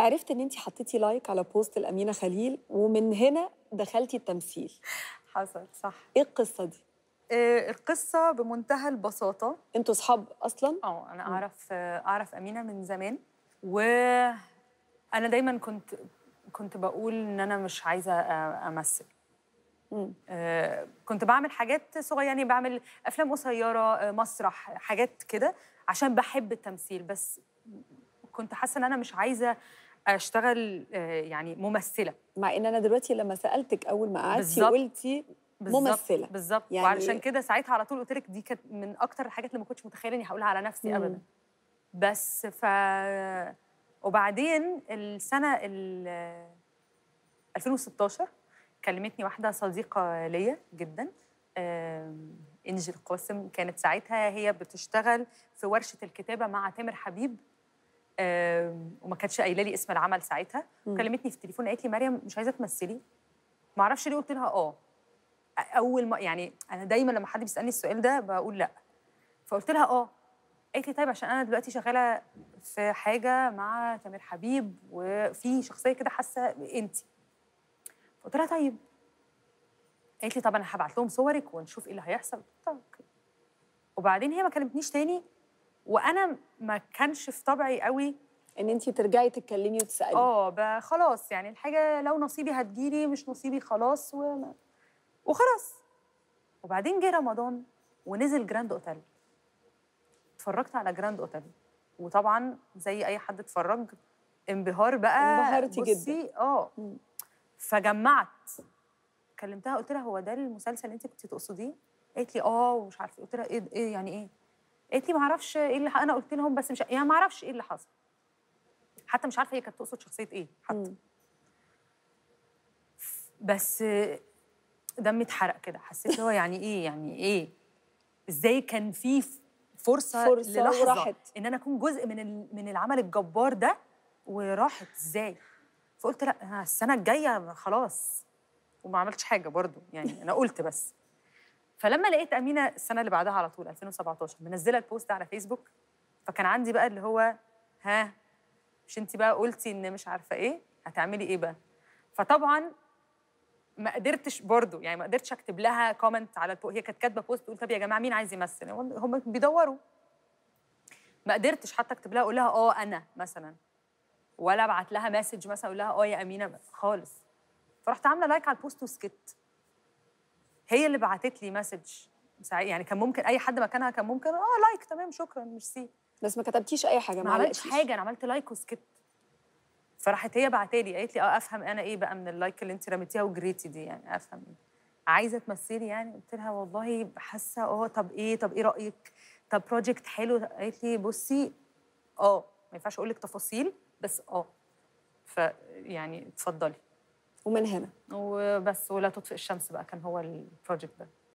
عرفت ان انت حطيتي لايك على بوست الامينه خليل ومن هنا دخلتي التمثيل حصل صح ايه القصه دي آه، القصه بمنتهى البساطه انتوا صحاب اصلا اه انا اعرف آه، اعرف امينه من زمان وانا دايما كنت كنت بقول ان انا مش عايزه أ- امثل مم. آه، كنت بعمل حاجات صغيره يعني بعمل افلام قصيره آه، مسرح حاجات كده عشان بحب التمثيل بس كنت حاسه ان انا مش عايزه اشتغل آه، يعني ممثله مع ان انا دلوقتي لما سالتك اول ما قعدتي بالظبط. قلتي بالظبط ممثلة. بالظبط يعني- يعني وعلشان كده ساعتها على طول قلت لك دي كانت من اكتر الحاجات اللي ما كنتش متخيله اني هقولها على نفسي مم. ابدا بس ف وبعدين السنه ال 2016 كلمتني واحده صديقه ليا جدا آم، انجل قاسم كانت ساعتها هي بتشتغل في ورشه الكتابه مع تامر حبيب آم، وما كانتش قايله لي اسم العمل ساعتها مم. كلمتني في التليفون قالت لي مريم مش عايزه تمثلي ما اعرفش ليه قلت لها اه اول ما يعني انا دايما لما حد بيسالني السؤال ده بقول لا فقلت لها اه قالت لي طيب عشان انا دلوقتي شغاله في حاجه مع تامر حبيب وفي شخصيه كده حاسه انت قلت لها طيب قالت لي طب انا هبعت لهم صورك ونشوف ايه اللي هيحصل قلت لها اوكي وبعدين هي ما كلمتنيش تاني وانا ما كانش في طبعي قوي ان انت ترجعي تتكلمي وتسالي اه ب- خلاص يعني الحاجه لو نصيبي هتجيلي مش نصيبي خلاص وما وخلاص وبعدين جه رمضان ونزل جراند اوتيل اتفرجت على جراند اوتيل وطبعا زي اي حد اتفرج انبهار بقى انبهرتي جداً. بصي، اه مم. فجمعت كلمتها قلت لها هو ده المسلسل اللي انت كنت تقصديه قالت لي اه ومش عارفه قلت لها ايه ايه يعني ايه قالت لي ما اعرفش ايه اللي ح- انا قلت لهم بس مش يعني ما اعرفش ايه اللي حصل حتى مش عارفه هي كانت تقصد شخصيه ايه حتى مم. بس دمي اتحرق كده حسيت اللي هو يعني ايه يعني ايه ازاي كان في ف- فرصه, فرصة للحظه وراحت. ان انا اكون جزء من ال- من العمل الجبار ده وراحت ازاي فقلت لا أنا السنه الجايه خلاص وما عملتش حاجه برضو يعني انا قلت بس فلما لقيت امينه السنه اللي بعدها على طول 2017 منزله البوست على فيسبوك فكان عندي بقى اللي هو ها مش انت بقى قلتي ان مش عارفه ايه هتعملي ايه بقى فطبعا ما قدرتش برضو يعني ما قدرتش اكتب لها كومنت على البو... هي كانت كاتبه بوست تقول طب يا جماعه مين عايز يمثل هم بيدوروا ما قدرتش حتى اكتب لها اقول لها اه انا مثلا ولا ابعت لها مسج مثلا اقول لها اه يا امينه خالص فرحت عامله لايك على البوست وسكت هي اللي بعتت لي مسج ساع- يعني كان ممكن اي حد مكانها كان ممكن اه لايك تمام شكرا ميرسي بس ما كتبتيش اي حاجه ما عملتش علقتيش. حاجه انا عملت لايك وسكت فراحت هي بعتالي قالت لي اه افهم انا ايه بقى من اللايك اللي انت رميتيها وجريتي دي يعني افهم ايه عايزه تمثلي يعني قلت لها والله حاسه اه طب ايه طب ايه رايك طب بروجكت حلو قالت لي بصي اه ما ينفعش اقول لك تفاصيل بس اه ف يعني اتفضلي ومن هنا وبس ولا تطفئ الشمس بقى كان هو البروجكت ده